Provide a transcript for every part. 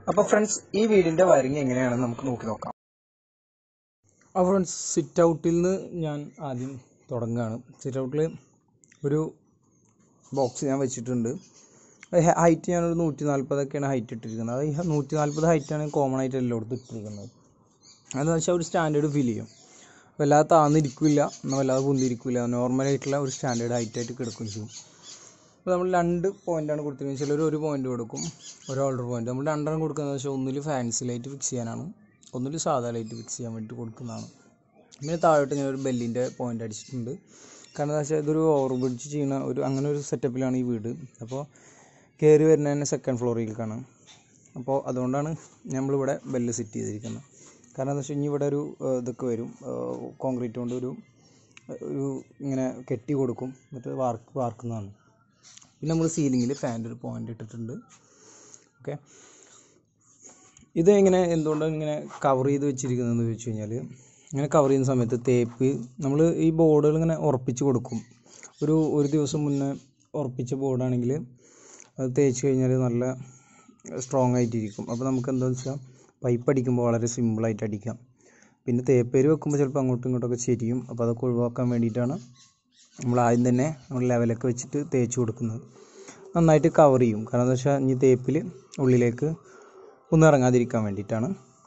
അപ്പൊ ഫ്രണ്ട്സ് ഈ വീടിന്റെ വയറിങ് എങ്ങനെയാണെന്ന് നമുക്ക് നോക്കി നോക്കാം അപ്പോൾ ഫ്രണ്ട്സ് സിറ്റ് ഔട്ടിൽ നിന്ന് ഞാൻ ആദ്യം തുടങ്ങുകയാണ് സിറ്റ് ഔട്ടിൽ ഒരു ബോക്സ് ഞാൻ വെച്ചിട്ടുണ്ട് ഹൈറ്റ് ഞാനൊരു നൂറ്റി നാൽപ്പതൊക്കെയാണ് ഹൈറ്റ് ഇട്ടിരിക്കുന്നത് അത് ഈ നൂറ്റി നാൽപ്പത് ഹൈറ്റാണ് കോമൺ ആയിട്ട് എല്ലായിടത്തും ഇട്ടിരിക്കുന്നത് അതെന്ന് വെച്ചാൽ ഒരു സ്റ്റാൻഡേർഡ് ഫീൽ ചെയ്യും വല്ലാതെ താന്നിരിക്കില്ല എന്നാൽ വല്ലാതെ പൊന്തിരിക്കില്ല നോർമലായിട്ടുള്ള ഒരു സ്റ്റാൻഡേർഡ് ഹൈറ്റായിട്ട് കിടക്കുകയും ചെയ്യും അപ്പോൾ നമ്മൾ രണ്ട് പോയിൻ്റാണ് കൊടുത്തിരിക്കുന്നത് ചിലർ ഒരു പോയിൻ്റ് കൊടുക്കും ഒരു ഓൾഡർ പോയിൻ്റ് നമ്മൾ രണ്ടെണ്ണം കൊടുക്കുന്നത് വെച്ചാൽ ഒന്നിൽ ഫാൻസി ലൈറ്റ് ഫിക്സ് ചെയ്യാനാണ് ഒന്നിൽ സാധാ ലൈറ്റ് ഫിക്സ് ചെയ്യാൻ വേണ്ടി കൊടുക്കുന്നതാണ് പിന്നെ താഴോട്ട് ഞാൻ ഒരു ബെല്ലിൻ്റെ പോയിൻ്റ് അടിച്ചിട്ടുണ്ട് കാരണം എന്താ വെച്ചാൽ ഇതൊരു ഓവർ ബ്രിഡ്ജ് ചെയ്യുന്ന ഒരു അങ്ങനെ ഒരു സെറ്റപ്പിലാണ് ഈ വീട് അപ്പോൾ കയറി വരുന്ന തന്നെ സെക്കൻഡ് ഫ്ലോറിലേക്കാണ് അപ്പോൾ അതുകൊണ്ടാണ് നമ്മളിവിടെ ബെല്ല് സെറ്റ് ചെയ്തിരിക്കുന്നത് കാരണം എന്താ വെച്ചാൽ ഇനി ഇവിടെ ഒരു ഏഹ്, ഇതൊക്കെ വരും കോൺക്രീറ്റ് കൊണ്ട് ഒരു ഒരു ഇങ്ങനെ കെട്ടി കൊടുക്കും എന്നിട്ട് വാർക്ക് വാർക്കുന്നതാണ് പിന്നെ നമ്മൾ സീലിങ്ങിൽ ഫാൻ്റെ ഒരു പോയിൻ്റ് ഇട്ടിട്ടുണ്ട് ഓക്കെ ഇത് ഇങ്ങനെ എന്തുകൊണ്ടാണ് ഇങ്ങനെ കവർ ചെയ്ത് വെച്ചിരിക്കുന്നതെന്ന് ചോദിച്ചു കഴിഞ്ഞാൽ ഇങ്ങനെ കവർ ചെയ്യുന്ന സമയത്ത് തേപ്പ് നമ്മൾ ഈ ബോർഡുകൾ ഇങ്ങനെ ഉറപ്പിച്ച് കൊടുക്കും ഒരു ഒരു ദിവസം മുന്നേ ഉറപ്പിച്ച ബോർഡാണെങ്കിൽ അത് തേച്ച് കഴിഞ്ഞാൽ നല്ല സ്ട്രോങ് ആയിട്ടിരിക്കും അപ്പോൾ നമുക്ക് എന്താണെന്ന് വെച്ചാൽ പൈപ്പ് അടിക്കുമ്പോൾ വളരെ സിമ്പിളായിട്ട് അടിക്കാം പിന്നെ തേപ്പേര് വെക്കുമ്പോൾ ചിലപ്പോൾ അങ്ങോട്ടും ഇങ്ങോട്ടൊക്കെ ചെരിയും അപ്പോൾ അതൊക്കെ ഒഴിവാക്കാൻ വേണ്ടിയിട്ടാണ് നമ്മൾ ആദ്യം തന്നെ നമ്മൾ ലെവലൊക്കെ വെച്ചിട്ട് തേച്ച് കൊടുക്കുന്നത് നന്നായിട്ട് കവർ ചെയ്യും കാരണം എന്താ വെച്ചാൽ ഇനി തേപ്പിൽ ഉള്ളിലേക്ക് ഒന്നും ഇറങ്ങാതിരിക്കാൻ വേണ്ടിയിട്ടാണ്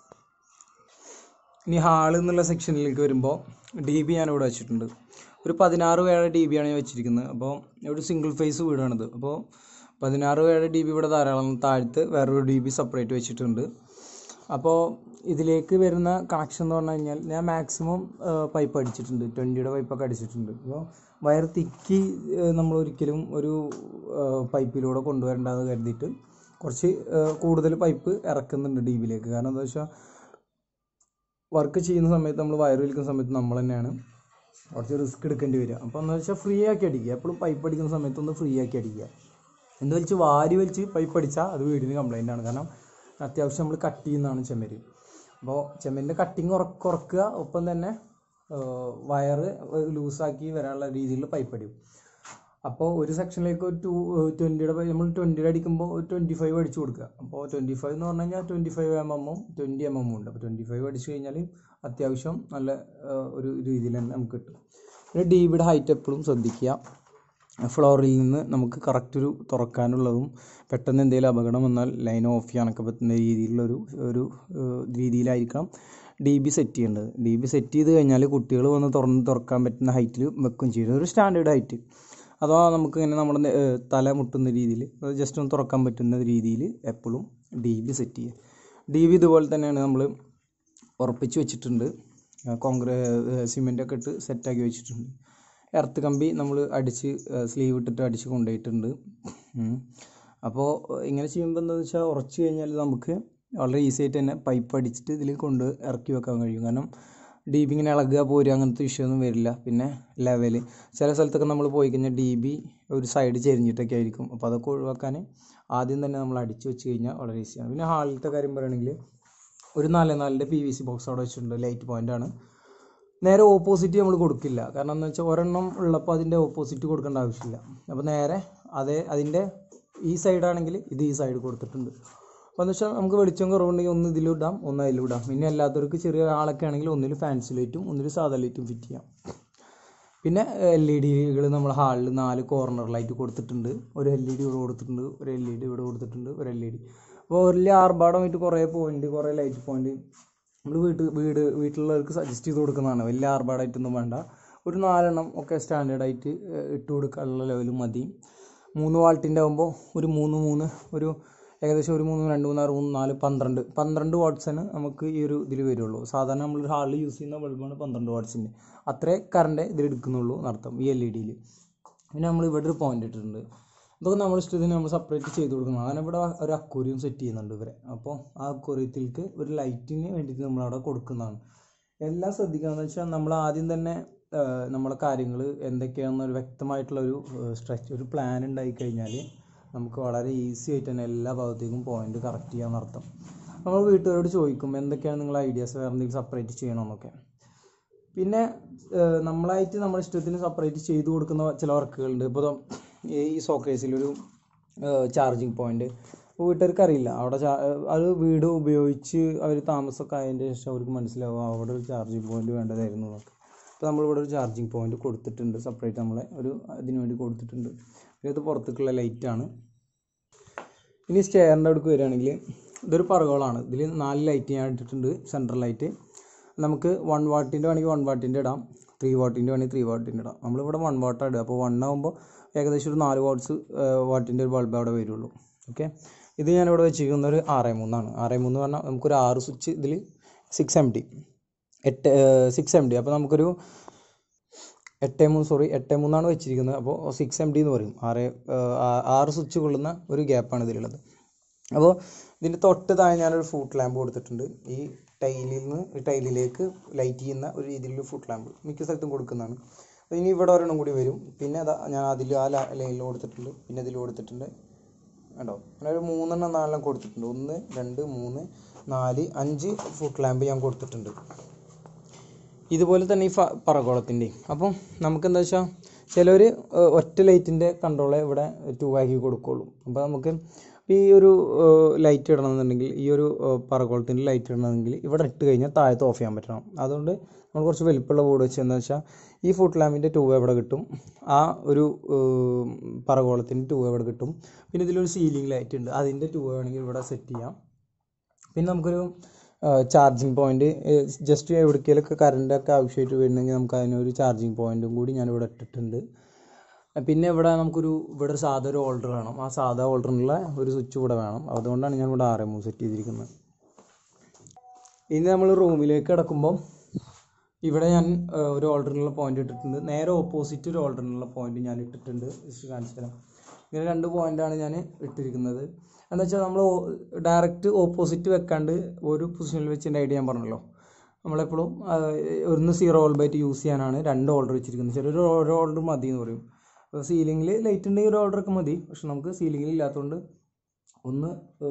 ഇനി ഹാള് എന്നുള്ള സെക്ഷനിലേക്ക് വരുമ്പോൾ ഡി ബി ഞാൻ ഇവിടെ വെച്ചിട്ടുണ്ട് ഒരു പതിനാറ് വേഴ ഡി ബി ആണ് ഞാൻ വെച്ചിരിക്കുന്നത് അപ്പോൾ ഒരു സിംഗിൾ ഫേസ് വീടാണിത് അപ്പോൾ പതിനാറ് വേഴ ഡി ബി ഇവിടെ ധാരാളം താഴത്ത് വേറൊരു ഡി ബി സെപ്പറേറ്റ് വെച്ചിട്ടുണ്ട് അപ്പോൾ ഇതിലേക്ക് വരുന്ന കണക്ഷൻ എന്ന് പറഞ്ഞു കഴിഞ്ഞാൽ ഞാൻ മാക്സിമം പൈപ്പ് അടിച്ചിട്ടുണ്ട് ട്വൻറ്റിയുടെ പൈപ്പൊക്കെ അടിച്ചിട്ടുണ്ട് അപ്പോൾ വയർ തിക്കി നമ്മൾ ഒരിക്കലും ഒരു പൈപ്പിലൂടെ കൊണ്ടുവരണ്ടെന്ന് കരുതിയിട്ട് കുറച്ച് കൂടുതൽ പൈപ്പ് ഇറക്കുന്നുണ്ട് ഡി ബിയിലേക്ക് കാരണം എന്താ വെച്ചാൽ വർക്ക് ചെയ്യുന്ന സമയത്ത് നമ്മൾ വയർ വലിക്കുന്ന സമയത്ത് നമ്മൾ തന്നെയാണ് കുറച്ച് റിസ്ക് എടുക്കേണ്ടി വരിക അപ്പോൾ എന്താ വെച്ചാൽ ഫ്രീ ആക്കി അടിക്കുക എപ്പോഴും പൈപ്പ് അടിക്കുന്ന സമയത്ത് ഒന്ന് ഫ്രീ ആക്കി അടിക്കുക എന്ത് വലിച്ച് വാരി വലിച്ച് പൈപ്പ് അടിച്ചാൽ അത് വീടിന് കംപ്ലൈൻ്റ് ആണ് കാരണം അത്യാവശ്യം നമ്മൾ കട്ട് ചെയ്യുന്നതാണ് ചെമ്മരി അപ്പോൾ ചെമ്മരിൻ്റെ കട്ടിങ് ഉറക്ക കുറക്കുക ഒപ്പം തന്നെ വയറ് ലൂസാക്കി വരാനുള്ള രീതിയിൽ പൈപ്പ് അടിക്കും അപ്പോൾ ഒരു സെക്ഷനിലേക്ക് ഒരു ടു ട്വൻറ്റിയുടെ നമ്മൾ ട്വൻറ്റിയുടെ അടിക്കുമ്പോൾ ഒരു ട്വൻറ്റി ഫൈവ് അടിച്ചു കൊടുക്കുക അപ്പോൾ ട്വൻറ്റി ഫൈവ് എന്ന് പറഞ്ഞു കഴിഞ്ഞാൽ ട്വൻറ്റി ഫൈവ് എം എമ്മും ട്വൻറ്റി എം എമ്മും ഉണ്ട് അപ്പോൾ ട്വൻറ്റി ഫൈവ് അടിച്ചു കഴിഞ്ഞാൽ അത്യാവശ്യം നല്ല ആ, ഒരു രീതിയിൽ തന്നെ നമുക്ക് കിട്ടും പിന്നെ ഡി ബിയുടെ ഹൈറ്റ് എപ്പോഴും ശ്രദ്ധിക്കുക ഫ്ലോറിൽ നിന്ന് നമുക്ക് കറക്റ്റ് ഒരു തുറക്കാനുള്ളതും പെട്ടെന്ന് എന്തെങ്കിലും അപകടം വന്നാൽ ലൈൻ ഓഫ് ചെയ്യാനൊക്കെ പറ്റുന്ന രീതിയിലുള്ളൊരു ഒരു ഏഹ്, രീതിയിലായിരിക്കണം ഡി ബി സെറ്റ് ചെയ്യേണ്ടത് ഡി ബി സെറ്റ് ചെയ്ത് കഴിഞ്ഞാൽ കുട്ടികൾ വന്ന് തുറന്ന് തുറക്കാൻ പറ്റുന്ന ഹൈറ്റിൽ വെക്കും ചെയ്യുന്നത് ഒരു സ്റ്റാൻഡേർഡ് ഹൈറ്റ് അഥവാ നമുക്ക് ഇങ്ങനെ നമ്മുടെ നെ- ഏഹ്, തല മുട്ടുന്ന രീതിയിൽ അത് ജസ്റ്റ് ഒന്ന് തുറക്കാൻ പറ്റുന്ന രീതിയിൽ എപ്പോഴും ഡി ബി സെറ്റ് ചെയ്യുക ഡി ബി ഇതുപോലെ തന്നെയാണ് നമ്മൾ ഉറപ്പിച്ച് വെച്ചിട്ടുണ്ട് കോൺഗ്രേ സിമെൻ്റൊക്കെ ഇട്ട് സെറ്റാക്കി വെച്ചിട്ടുണ്ട് എർത്ത് കമ്പി നമ്മൾ അടിച്ച് സ്ലീവ് ഇട്ടിട്ട് അടിച്ച് കൊണ്ടുപോയിട്ടുണ്ട് അപ്പോൾ ഇങ്ങനെ ചെയ്യുമ്പോൾ എന്താണെന്ന് വെച്ചാൽ ഉറച്ച് കഴിഞ്ഞാൽ നമുക്ക് വളരെ ഈസി ആയിട്ട് തന്നെ പൈപ്പ് അടിച്ചിട്ട് ഇതിൽ കൊണ്ട് ഇറക്കി വെക്കാൻ കഴിയും കാരണം ഡി ബി ഇങ്ങനെ ഇളകുക പോരുക അങ്ങനത്തെ വിഷയമൊന്നും വരില്ല പിന്നെ ലെവൽ ചില സ്ഥലത്തൊക്കെ നമ്മൾ പോയി കഴിഞ്ഞാൽ ഡി ബി ഒരു സൈഡ് ചെരിഞ്ഞിട്ടൊക്കെ ആയിരിക്കും അപ്പോൾ അതൊക്കെ ഒഴിവാക്കാൻ ആദ്യം തന്നെ നമ്മൾ അടിച്ച് വെച്ച് കഴിഞ്ഞാൽ വളരെ ഈസിയാണ് പിന്നെ ഹാളിലത്തെ കാര്യം പറയുകയാണെങ്കിൽ ഒരു നാല് നാലിൻ്റെ പി വി സി ബോക്സ് അവിടെ വെച്ചിട്ടുണ്ട് ലൈറ്റ് പോയിൻ്റ് ആണ് നേരെ ഓപ്പോസിറ്റ് നമ്മൾ കൊടുക്കില്ല കാരണം എന്താ വെച്ചാൽ ഒരെണ്ണം ഉള്ളപ്പോൾ അതിൻ്റെ ഓപ്പോസിറ്റ് കൊടുക്കേണ്ട ആവശ്യമില്ല അപ്പോൾ നേരെ അതേ അതിൻ്റെ ഈ സൈഡാണെങ്കിൽ ഇത് ഈ സൈഡ് കൊടുത്തിട്ടുണ്ട് അപ്പോൾ എന്ന് വെച്ചാൽ നമുക്ക് വെളിച്ചം കുറവുണ്ടെങ്കിൽ ഒന്ന് ഇതിലിടാം ഒന്ന് അതിലിടാം പിന്നെ അല്ലാത്തവർക്ക് ചെറിയ ആളൊക്കെ ആണെങ്കിൽ ഒന്നിൽ ഫാൻസി ലൈറ്റും ഒന്നിൽ സാധാ ലൈറ്റും ഫിറ്റ് ചെയ്യാം പിന്നെ എൽ ഇ ഡികൾ നമ്മൾ ഹാളിൽ നാല് കോർണറിലായിട്ട് കൊടുത്തിട്ടുണ്ട് ഒരു എൽ ഇ ഡി ഇവിടെ കൊടുത്തിട്ടുണ്ട് ഒരു എൽ ഇ ഡി ഇവിടെ കൊടുത്തിട്ടുണ്ട് ഒരു എൽ ഇ ഡി അപ്പോൾ വലിയ ആർഭാടമായിട്ട് കുറേ പോയിന്റ് കുറേ ലൈറ്റ് പോയിന്റ് നമ്മൾ വീട്ട് വീട് വീട്ടിലുള്ളവർക്ക് സജസ്റ്റ് ചെയ്ത് കൊടുക്കുന്നതാണ് വലിയ ആർഭാടമായിട്ടൊന്നും വേണ്ട ഒരു നാലെണ്ണം ഒക്കെ സ്റ്റാൻഡേർഡായിട്ട് ഇട്ട് കൊടുക്കാനുള്ള ലെവൽ മതി മൂന്ന് വാൾട്ടിൻ്റെ ആകുമ്പോൾ ഒരു മൂന്ന് മൂന്ന് ഒരു ഏകദേശം ഒരു മൂന്ന് രണ്ട് മൂന്ന് ആറ് മൂന്ന് നാല് പന്ത്രണ്ട് പന്ത്രണ്ട് വാട്ട്സാണ് നമുക്ക് ഈ ഒരു ഇതിൽ വരുള്ളൂ സാധാരണ നമ്മൾ ഹാളിൽ യൂസ് ചെയ്യുന്ന ബൾബാണ് പന്ത്രണ്ട് വാട്ട്സിൻ്റെ അത്രേ കറണ്ട് ഇതിൽ എടുക്കുന്നുള്ളൂ നടത്തം ഈ എൽ ഇ ഡിയിൽ പിന്നെ നമ്മൾ ഇവിടെ ഒരു പോയിന്റ് ഇട്ടിട്ടുണ്ട് ഇതൊക്കെ നമ്മുടെ ഇഷ്ടത്തിന് നമ്മൾ സെപ്പറേറ്റ് ചെയ്ത് കൊടുക്കണം അങ്ങനെ ഇവിടെ ഒരു അക്വറിയം സെറ്റ് ചെയ്യുന്നുണ്ട് ഇവരെ അപ്പോൾ ആ അക്വറിയത്തിലേക്ക് ഒരു ലൈറ്റിന് വേണ്ടിയിട്ട് നമ്മൾ അവിടെ കൊടുക്കുന്നതാണ് എല്ലാം ശ്രദ്ധിക്കുകയെന്ന് വെച്ചാൽ നമ്മൾ ആദ്യം തന്നെ ആ, നമ്മളെ കാര്യങ്ങൾ എന്തൊക്കെയാണെന്ന് ഒരു വ്യക്തമായിട്ടുള്ള ഒരു സ്ട്രെച്ച് ഒരു പ്ലാൻ ഉണ്ടായി കഴിഞ്ഞാൽ നമുക്ക് വളരെ ഈസി ആയിട്ട് തന്നെ എല്ലാ ഭാഗത്തേക്കും പോയിന്റ് കറക്റ്റ് ചെയ്യാമെന്നർത്ഥം നമ്മൾ വീട്ടുകാരോട് ചോദിക്കും എന്തൊക്കെയാണ് നിങ്ങളുടെ ഐഡിയാസ് വേറെ എന്തെങ്കിലും സെപ്പറേറ്റ് ചെയ്യണമെന്നൊക്കെ പിന്നെ ഏഹ്, നമ്മളായിട്ട് നമ്മുടെ ഇഷ്ടത്തിന് സെപ്പറേറ്റ് ചെയ്ത് കൊടുക്കുന്ന ചില വർക്കുകളുണ്ട് ഇപ്പോൾ ദാ ഈ സോക്കേസിലൊരു ചാർജിങ് പോയിന്റ് അപ്പോൾ വീട്ടുകാർക്ക് അറിയില്ല അവിടെ ചാ അത് വീട് ഉപയോഗിച്ച് അവർ താമസമൊക്കെ ആയതിൻ്റെ ശേഷം അവർക്ക് മനസ്സിലാവും ആ, അവിടെ ഒരു ചാർജിങ് പോയിന്റ് വേണ്ടതായിരുന്നു എന്നൊക്കെ അപ്പോൾ നമ്മളിവിടെ ഒരു ചാർജിങ് പോയിന്റ് കൊടുത്തിട്ടുണ്ട് സെപ്പറേറ്റ് നമ്മളെ ഒരു ഇതിന് വേണ്ടി കൊടുത്തിട്ടുണ്ട് പിന്നെ ഇത് പുറത്തേക്കുള്ള ലൈറ്റാണ് ഇനി സ്റ്റെയറിൻ്റെ അടുക്ക് വരികയാണെങ്കിൽ ഇതൊരു പറകോളാണ് ഇതിൽ നാല് ലൈറ്റ് ഞാൻ ഇട്ടിട്ടുണ്ട് സെൻട്രൽ ലൈറ്റ് നമുക്ക് വൺ വാട്ടിൻ്റെ വേണമെങ്കിൽ വൺ വാട്ടിൻ്റെ ഇടാം ത്രീ വാട്ടിൻ്റെ വേണമെങ്കിൽ ത്രീ വാട്ടിൻ്റെ ഇടാം നമ്മളിവിടെ വൺ വാട്ടാണ് ഇടുക അപ്പോൾ വൺ ആകുമ്പോൾ ഏകദേശം ഒരു നാല് വാട്ട്സ് വാട്ടിൻ്റെ ഒരു ബൾബ് അവിടെ വരുള്ളൂ ഓക്കെ ഇത് ഞാനിവിടെ വെച്ചിരിക്കുന്ന ഒരു ആറ് മൂന്നാണ് ആറ് മൂന്ന് പറഞ്ഞാൽ നമുക്കൊരു ആറ് സ്വിച്ച് ഇതിൽ സിക്സ് എം ഡി എട്ട് സിക്സ് എം ഡി അപ്പോൾ നമുക്കൊരു എട്ട് മൂന്ന് സോറി എട്ട് മൂന്നാണ് വെച്ചിരിക്കുന്നത് അപ്പോൾ സിക്സ് എം ഡി എന്ന് പറയും ആറ് ഏഹ്, ആ- ആറ് സ്വിച്ച് കൊള്ളുന്ന ഒരു ഗ്യാപ്പാണ് ഇതിലുള്ളത് അപ്പോൾ ഇതിൻ്റെ തൊട്ട് താഴെ ഞാനൊരു ഫുട്ട് ലാമ്പ് കൊടുത്തിട്ടുണ്ട് ഈ ടൈലിൽ നിന്ന് ഈ ടൈലിലേക്ക് ലൈറ്റ് ചെയ്യുന്ന ഒരു രീതിയിലുള്ള ഫുട്ട് ലാമ്പ് മിക്ക സ്ഥലത്തും കൊടുക്കുന്നതാണ് അപ്പോൾ ഇനി ഇവിടെ ഒരെണ്ണം കൂടി വരും പിന്നെ അതാ ഞാൻ അതിൽ ആ ലൈനിൽ കൊടുത്തിട്ടുണ്ട് പിന്നെ ഇതിൽ കൊടുത്തിട്ടുണ്ട് കണ്ടോ അങ്ങനെ ഒരു മൂന്നെണ്ണം നാലെണ്ണം കൊടുത്തിട്ടുണ്ട് ഒന്ന് രണ്ട് മൂന്ന് നാല് അഞ്ച് ഫുട്ട് ലാമ്പ് ഞാൻ കൊടുത്തിട്ടുണ്ട് ഇതുപോലെ തന്നെ ഈ ഫ പറകോളത്തിൻ്റെ അപ്പം നമുക്ക് എന്താ വെച്ചാൽ ചിലർ ഒറ്റ ലൈറ്റിൻ്റെ കൺട്രോളെ ഇവിടെ ടൂ ആക്കി കൊടുക്കുള്ളൂ അപ്പോൾ നമുക്ക് ഈ ഒരു ലൈറ്റ് ഇടണമെന്നുണ്ടെങ്കിൽ ഈ ഒരു പറകോളത്തിൻ്റെ ലൈറ്റ് ഇടണമെങ്കിൽ ഇവിടെ ഇട്ട് കഴിഞ്ഞാൽ താഴത്ത് ഓഫ് ചെയ്യാൻ പറ്റണം അതുകൊണ്ട് നമ്മൾ കുറച്ച് വലിപ്പമുള്ള ബോർഡ് വെച്ച് എന്താ വെച്ചാൽ ഈ ഫുട്ട് ലാമ്പിൻ്റെ ടൂ എവിടെ കിട്ടും ആ ഒരു പറകോളത്തിൻ്റെ ടൂ എവിടെ കിട്ടും പിന്നെ ഇതിലൊരു സീലിംഗ് ലൈറ്റ് ഉണ്ട് അതിൻ്റെ ടൂ വേണമെങ്കിൽ ഇവിടെ സെറ്റ് ചെയ്യാം പിന്നെ നമുക്കൊരു ചാർജിങ് പോയിന്റ് ജസ്റ്റ് എവിടേക്കെങ്കിലൊക്കെ കറണ്ടൊക്കെ ആവശ്യമായിട്ട് വരുന്നെങ്കിൽ നമുക്ക് അതിനൊരു ചാർജിങ് പോയിന്റും കൂടി ഞാനിവിടെ ഇട്ടിട്ടുണ്ട് പിന്നെ ഇവിടെ നമുക്കൊരു ഇവിടെ ഒരു സാധാ ഒരു ഹോൾഡർ വേണം ആ സാധാ ഹോൾഡറിനുള്ള ഒരു സ്വിച്ച് ഇവിടെ വേണം അതുകൊണ്ടാണ് ഞാൻ ഇവിടെ ആർ എം സെറ്റ് ചെയ്തിരിക്കുന്നത് ഇനി നമ്മൾ റൂമിലേക്ക് കിടക്കുമ്പോൾ ഇവിടെ ഞാൻ ആ, ഒരു ഓൾഡറിനുള്ള പോയിന്റ് ഇട്ടിട്ടുണ്ട് നേരെ ഓപ്പോസിറ്റ് ഒരു ഓൾഡറിനുള്ള പോയിന്റ് ഞാൻ ഇട്ടിട്ടുണ്ട് ജസ്റ്റ് കാണിച്ചു തരാം ഇങ്ങനെ രണ്ട് പോയിന്റാണ് ഞാൻ ഇട്ടിരിക്കുന്നത് എന്താ വെച്ചാൽ നമ്മൾ ഡയറക്റ്റ് ഓപ്പോസിറ്റ് വെക്കാണ്ട് ഒരു പൊസിഷനിൽ വെച്ചതിൻ്റെ ഐഡിയ ഞാൻ പറഞ്ഞല്ലോ നമ്മളെപ്പോഴും ആ, ഒന്ന് സീറോ ഓൾ ബൈറ്റ് യൂസ് ചെയ്യാനാണ് രണ്ട് ഓർഡർ വെച്ചിരിക്കുന്നത് ചിലർ ഓരോ ഓർഡർ മതി എന്ന് പറയും സീലിങ്ങിൽ ലൈറ്റ് ഉണ്ടെങ്കിൽ ഒരു ഓർഡറൊക്കെ മതി പക്ഷെ നമുക്ക് സീലിങ്ങിൽ ഇല്ലാത്തതുകൊണ്ട് ഒന്ന്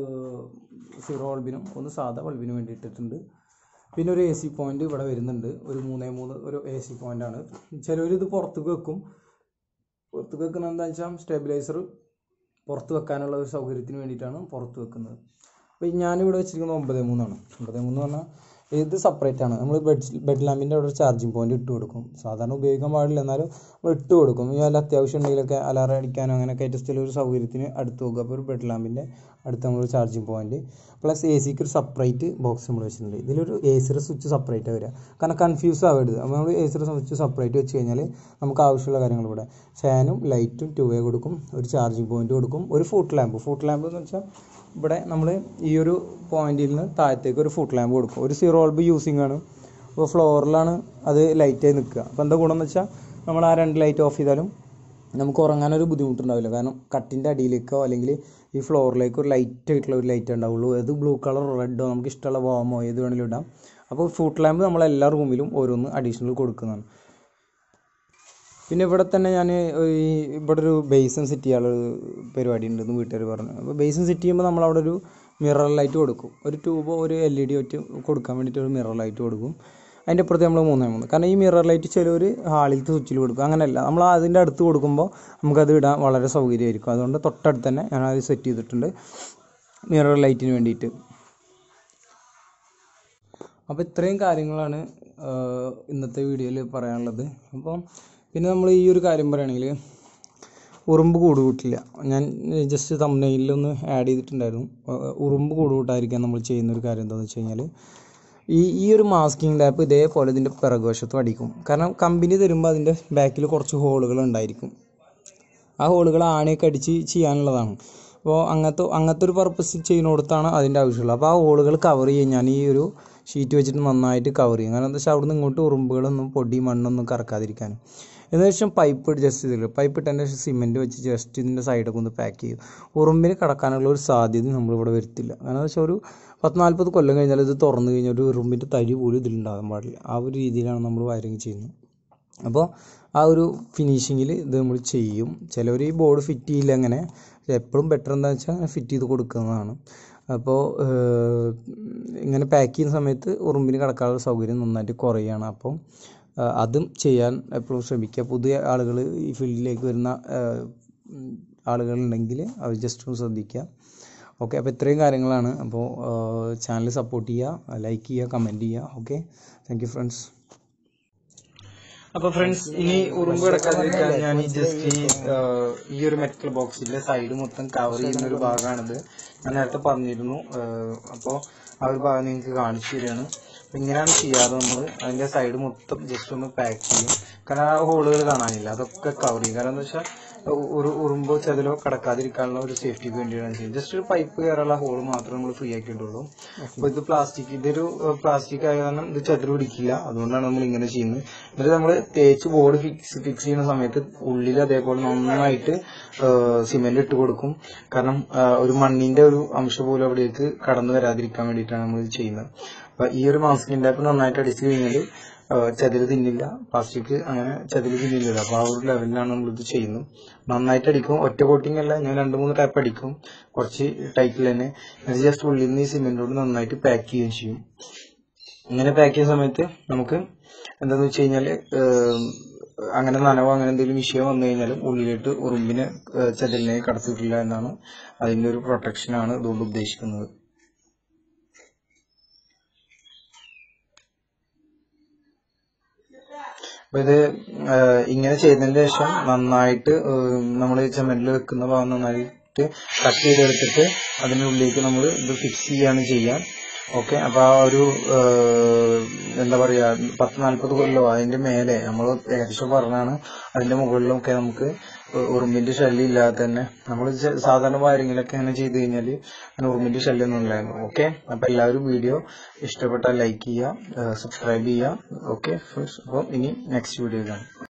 സീറോ ബൾബിനും ഒന്ന് സാധാ ബൾബിനും വേണ്ടി ഇട്ടിട്ടുണ്ട് പിന്നെ ഒരു എ സി പോയിന്റ് ഇവിടെ വരുന്നുണ്ട് ഒരു മൂന്നേ മൂന്ന് ഒരു എ സി പോയിന്റ് ആണ് ചിലവർ ഇത് പുറത്തേക്ക് വെക്കും പുറത്തേക്ക് വെക്കുന്നത് എന്താ വെച്ചാൽ സ്റ്റെബിലൈസർ പുറത്ത് വെക്കാനുള്ള ഒരു സൗകര്യത്തിന് വേണ്ടിയിട്ടാണ് പുറത്ത് വെക്കുന്നത് അപ്പോൾ ഞാനിവിടെ വെച്ചിരിക്കുന്നത് ഒമ്പത് മൂന്നാണ് ഒമ്പത് മൂന്ന് പറഞ്ഞാൽ ഇത് സെപ്പറേറ്റ് ആണ് നമ്മൾ ബെഡ് ബെഡ് ലാമ്പിൻ്റെ അവിടെ ഒരു ചാർജിങ് പോയിന്റ് ഇട്ട് കൊടുക്കും സാധാരണ ഉപയോഗിക്കാൻ പാടില്ല എന്നാലും നമ്മൾ ഇട്ട് കൊടുക്കും ഇനി വല്ല അത്യാവശ്യം ഉണ്ടെങ്കിലൊക്കെ അലാറം അടിക്കാനോ അങ്ങനെയൊക്കെ ആയിട്ട് still ഒരു സൗകര്യത്തിന് അടുത്ത് വെക്കുക അപ്പോൾ ഒരു ബെഡ് ലാമ്പിൻ്റെ അടുത്ത് നമ്മളൊരു ചാർജിങ് പോയിന്റ് പ്ലസ് എ സിക്ക് ഒരു സെപ്പറേറ്റ് ബോക്സ് നമ്മൾ വെച്ചിട്ടുണ്ട് ഇതിലൊരു എ സിയുടെ സ്വിച്ച് സെപ്പറേറ്റ് വരിക കാരണം കൺഫ്യൂസ് ആവരുത് അപ്പോൾ നമ്മൾ എ സിയുടെ സ്വിച്ച് സെപ്പറേറ്റ് വെച്ച് കഴിഞ്ഞാൽ നമുക്ക് ആവശ്യമുള്ള കാര്യങ്ങൾ ഇവിടെ ഫാനും ലൈറ്റും ടു വേ കൊടുക്കും ഒരു ചാർജിങ് പോയിന്റ് കൊടുക്കും ഒരു ഫുട്ട് ലാമ്പ് ഫുട്ട് ലാമ്പ് എന്ന് വെച്ചാൽ ഇവിടെ നമ്മൾ ഈ ഒരു പോയിന്റിൽ നിന്ന് താഴത്തേക്ക് ഒരു ഫുട്ട് ലാമ്പ് കൊടുക്കും ഒരു സീറോ ബൾബ് യൂസിങ് ആണ് അപ്പോൾ ഫ്ലോറിലാണ് അത് ലൈറ്റായി നിൽക്കുക അപ്പോൾ എന്താ ഗുണം എന്ന് വെച്ചാൽ നമ്മൾ ആ രണ്ട് ലൈറ്റ് ഓഫ് ചെയ്താലും നമുക്ക് ഉറങ്ങാനൊരു ബുദ്ധിമുട്ടുണ്ടാവില്ല കാരണം കട്ടിൻ്റെ അടിയിലേക്കോ അല്ലെങ്കിൽ ഈ ഫ്ലോറിലേക്ക് ഒരു ലൈറ്റ് ആയിട്ടുള്ള ഒരു ലൈറ്റ് ഉണ്ടാവുള്ളൂ അത് ബ്ലൂ കളർ റെഡോ നമുക്ക് ഇഷ്ടമുള്ള വോമോ ഏത് വേണമെങ്കിലും ഇടാം അപ്പോൾ ഫുട്ട് ലാമ്പ് നമ്മൾ എല്ലാ റൂമിലും ഓരോന്ന് അഡീഷണൽ കൊടുക്കുന്നതാണ് പിന്നെ ഇവിടെ തന്നെ ഞാൻ ഈ ഇവിടെ ഒരു ബേസൻ സെറ്റ് ചെയ്യാനുള്ള ഒരു പരിപാടി ഉണ്ടെന്ന് വീട്ടുകാർ പറഞ്ഞു അപ്പോൾ ബേസൻ സെറ്റ് ചെയ്യുമ്പോൾ നമ്മൾ അവിടെ ഒരു മിറർ ലൈറ്റ് കൊടുക്കും ഒരു ട്യൂബോ ഒരു എൽ ഇ ഡി ഒറ്റ കൊടുക്കാൻ വേണ്ടിയിട്ട് ഒരു മിറർ ലൈറ്റ് കൊടുക്കും അതിൻ്റെ അപ്പുറത്ത് നമ്മൾ മൂന്നേ മൂന്ന് കാരണം ഈ മിറർ ലൈറ്റ് ചിലവർ ഹാളിലത്തെ സ്വിച്ചിൽ കൊടുക്കും അങ്ങനെയല്ല നമ്മൾ അതിൻ്റെ അടുത്ത് കൊടുക്കുമ്പോൾ നമുക്കത് ഇടാൻ വളരെ സൗകര്യമായിരിക്കും അതുകൊണ്ട് തൊട്ടടുത്ത് തന്നെ ഞാൻ അത് സെറ്റ് ചെയ്തിട്ടുണ്ട് മിറർ ലൈറ്റിന് വേണ്ടിയിട്ട് അപ്പോൾ ഇത്രയും കാര്യങ്ങളാണ് ആഹ്, ഇന്നത്തെ വീഡിയോയിൽ പറയാനുള്ളത് അപ്പം പിന്നെ നമ്മൾ ഈ ഒരു കാര്യം പറയുകയാണെങ്കിൽ ഉറുമ്പ് കൂട് കൂട്ടില്ല ഞാൻ ജസ്റ്റ് തമ്മനയിലൊന്ന് ആഡ് ചെയ്തിട്ടുണ്ടായിരുന്നു ആഹ്, ഉറുമ്പ് കൂട് കൂട്ടാതിരിക്കാൻ നമ്മൾ ചെയ്യുന്ന ഒരു കാര്യം എന്താണെന്ന് വെച്ച് കഴിഞ്ഞാൽ ഈ ഈ ഒരു മാസ്കിംഗ് ടാപ്പ് ഇതേപോലെ ഇതിൻ്റെ പിറകുവശത്തും അടിക്കും കാരണം കമ്പനി തരുമ്പോൾ അതിൻ്റെ ബാക്കിൽ കുറച്ച് ഹോളുകൾ ഉണ്ടായിരിക്കും ആ ഹോളുകൾ ആണിയൊക്കെ അടിച്ച് ചെയ്യാനുള്ളതാണ് അപ്പോൾ അങ്ങനത്തെ അങ്ങനത്തെ ഒരു പർപ്പസ് ചെയ്യുന്നിടത്താണ് അതിൻ്റെ ആവശ്യമുള്ളത് അപ്പോൾ ആ ഹോളുകൾ കവർ ചെയ്യും ഞാൻ ഈ ഒരു ഷീറ്റ് വെച്ചിട്ട് നന്നായിട്ട് കവർ ചെയ്യും കാരണം എന്താ വെച്ചാൽ അവിടെ നിന്ന് ഇങ്ങോട്ട് ഉറുമ്പുകളൊന്നും പൊടി മണ്ണൊന്നും കറക്കാതിരിക്കാനും എന്ന് വെച്ചാൽ പൈപ്പ് ജസ്റ്റ് ഇതിൽ പൈപ്പ് ഇട്ടതിൻ്റെ ശേഷം സിമെൻറ്റ് വെച്ച് ജസ്റ്റ് ഇതിൻ്റെ സൈഡൊക്കെ ഒന്ന് പാക്ക് ചെയ്യും ഉറുമ്പിന് കടക്കാനുള്ള ഒരു സാധ്യത നമ്മളിവിടെ വരുത്തില്ല കാരണം എന്താ വെച്ചാൽ ഒരു പത്ത് നാൽപ്പത് കൊല്ലം കഴിഞ്ഞാൽ ഇത് തുറന്നു കഴിഞ്ഞാൽ ഒരു ഉറുമ്പിൻ്റെ തരി പോലും ഇതിലുണ്ടാകാൻ പാടില്ല ആ ഒരു രീതിയിലാണ് നമ്മൾ വയറിങ് ചെയ്യുന്നത് അപ്പോൾ ആ ഒരു ഫിനിഷിങ്ങിൽ ഇത് നമ്മൾ ചെയ്യും ചിലവർ ഈ ബോർഡ് ഫിറ്റ് ചെയ്യില്ല അങ്ങനെ എപ്പോഴും ബെറ്റർ എന്താണെന്ന് വെച്ചാൽ അങ്ങനെ ഫിറ്റ് ചെയ്ത് കൊടുക്കുന്നതാണ് അപ്പോൾ ഏഹ്, ഇങ്ങനെ പാക്ക് ചെയ്യുന്ന സമയത്ത് ഉറുമ്പിന് കിടക്കാനുള്ള സൗകര്യം നന്നായിട്ട് കുറയുകയാണ് അപ്പം ആ, അതും ചെയ്യാൻ എപ്പോഴും ശ്രമിക്കുക പുതിയ ആളുകൾ ഈ ഫീൽഡിലേക്ക് വരുന്ന ഏഹ്, ഉം, ആളുകളുണ്ടെങ്കിൽ അവർ ജസ്റ്റ് ഒന്ന് ശ്രദ്ധിക്കുക ഓക്കെ അപ്പോൾ ഇത്രയും കാര്യങ്ങളാണ് അപ്പോൾ ചാനൽ സപ്പോർട്ട് ചെയ്യുക ലൈക്ക് ചെയ്യുക കമൻറ്റ് ചെയ്യുക ഓക്കെ താങ്ക് യു ഫ്രണ്ട്സ് അപ്പൊ ഫ്രണ്ട്സ് ഇനി ഉറുമ്പ് കിടക്കാതിരിക്കാൻ ഞാൻ ഈ ജസ്റ്റ് ഈ ആ, ഈ ഒരു മെറ്റൽ ബോക്സിന്റെ സൈഡ് മൊത്തം കവർ ചെയ്യുന്ന ഒരു ഭാഗമാണിത് ഞാൻ നേരത്തെ പറഞ്ഞിരുന്നു ആ, അപ്പോ ആ ഒരു ഭാഗം നിങ്ങൾക്ക് കാണിച്ചു തരികയാണ് അപ്പൊ ഇങ്ങനെയാണ് ചെയ്യാറ് നമ്മൾ അതിന്റെ സൈഡ് മൊത്തം ജസ്റ്റ് ഒന്ന് പാക്ക് ചെയ്യും കാരണം ആ ഹോളുകൾ കാണാനില്ല അതൊക്കെ കവർ ചെയ്യും കാരണം എന്താ വെച്ചാൽ ഒരു ഉറുമ്പോ ചെതലോ കടക്കാതിരിക്കാനുള്ള ഒരു സേഫ്റ്റിക്ക് വേണ്ടിയാണ് ചെയ്യുന്നത് ജസ്റ്റ് ഒരു പൈപ്പ് കയറാനുള്ള ഹോൾ മാത്രമേ നമ്മൾ ഫ്രീ ആക്കിയിട്ടുള്ളൂ അപ്പൊ ഇത് പ്ലാസ്റ്റിക് ഇതൊരു പ്ലാസ്റ്റിക് ആയ കാരണം ഇത് ചെതൽ പിടിക്കില്ല അതുകൊണ്ടാണ് നമ്മൾ ഇങ്ങനെ ചെയ്യുന്നത് എന്നിട്ട് നമ്മൾ തേച്ച് ബോർഡ് ഫിക്സ് ഫിക്സ് ചെയ്യുന്ന സമയത്ത് ഉള്ളിൽ അതേപോലെ നന്നായിട്ട് സിമെന്റ് ഇട്ട് കൊടുക്കും കാരണം ആ, ഒരു മണ്ണിന്റെ ഒരു അംശം പോലും അവിടേക്ക് കടന്നു വരാതിരിക്കാൻ വേണ്ടിയിട്ടാണ് നമ്മൾ ഇത് ചെയ്യുന്നത് അപ്പൊ ഈ ഒരു മാസ്കിന്റെ ആപ്പ് നന്നായിട്ട് അടിച്ചു കഴിഞ്ഞാൽ ചതില് തിന്നില്ല പ്ലാസ്റ്റിക് അങ്ങനെ ചതില് തിന്നില്ല അപ്പൊ ആ ഒരു ലെവലിലാണ് നമ്മൾ ഇത് ചെയ്യുന്നത് നന്നായിട്ട് അടിക്കും ഒറ്റ കോട്ടിംഗ് അല്ല ഞാൻ രണ്ട് മൂന്ന് ടാപ്പ് അടിക്കും കുറച്ച് ടൈറ്റിൽ തന്നെ എന്നിട്ട് ജസ്റ്റ് ഉള്ളിൽ നിന്ന് ഈ സിമെന്റോട് നന്നായിട്ട് പാക്ക് ചെയ്യുകയും ചെയ്യും ഇങ്ങനെ പാക്ക് ചെയ്യുന്ന സമയത്ത് നമുക്ക് എന്താന്ന് വെച്ച് കഴിഞ്ഞാല് ഏഹ്, അങ്ങനെ നനവോ അങ്ങനെ എന്തെങ്കിലും വിഷയം വന്നു കഴിഞ്ഞാലും ഉള്ളിലേക്ക് ഉറുമ്പിനെ ഏഹ്, ചെതലിനെ കടത്തിയിട്ടില്ല എന്നാണ് അതിന്റെ ഒരു പ്രൊട്ടക്ഷൻ ആണ് ഇതുകൊണ്ട് ഉദ്ദേശിക്കുന്നത് അപ്പൊ ഇത് ഏഹ്, ഇങ്ങനെ ചെയ്തതിന് ശേഷം നന്നായിട്ട് നമ്മൾ ചെമ്മലിൽ വെക്കുന്ന ഭാഗം നന്നായിട്ട് കട്ട് ചെയ്തെടുത്തിട്ട് അതിനുള്ളിലേക്ക് നമ്മൾ ഇത് ഫിക്സ് ചെയ്യാണ് ചെയ്യാൻ ഓക്കെ അപ്പൊ ആ ഒരു ഏഹ്, എന്താ പറയാ പത്ത് നാല്പത് കൊല്ലോ അതിന്റെ മേലെ നമ്മൾ ഏകദേശം പറഞ്ഞാണ് അതിന്റെ മുകളിലൊക്കെ നമുക്ക് ഉ- ഉറുമ്പിന്റെ ശല്യം ഇല്ലാതെ തന്നെ നമ്മൾ സാധാരണ വയറിങ്ങിലൊക്കെ അങ്ങനെ ചെയ്ത് കഴിഞ്ഞാൽ അങ്ങനെ ഉറുമ്പിന്റെ ശല്യം ഒന്നും ഉണ്ടായിരുന്നു ഓക്കെ അപ്പൊ എല്ലാവരും വീഡിയോ ഇഷ്ടപ്പെട്ടാൽ ലൈക്ക് ചെയ്യുക സബ്സ്ക്രൈബ് ചെയ്യുക ഓക്കെ അപ്പോൾ ഇനി നെക്സ്റ്റ് വീഡിയോ കാണാം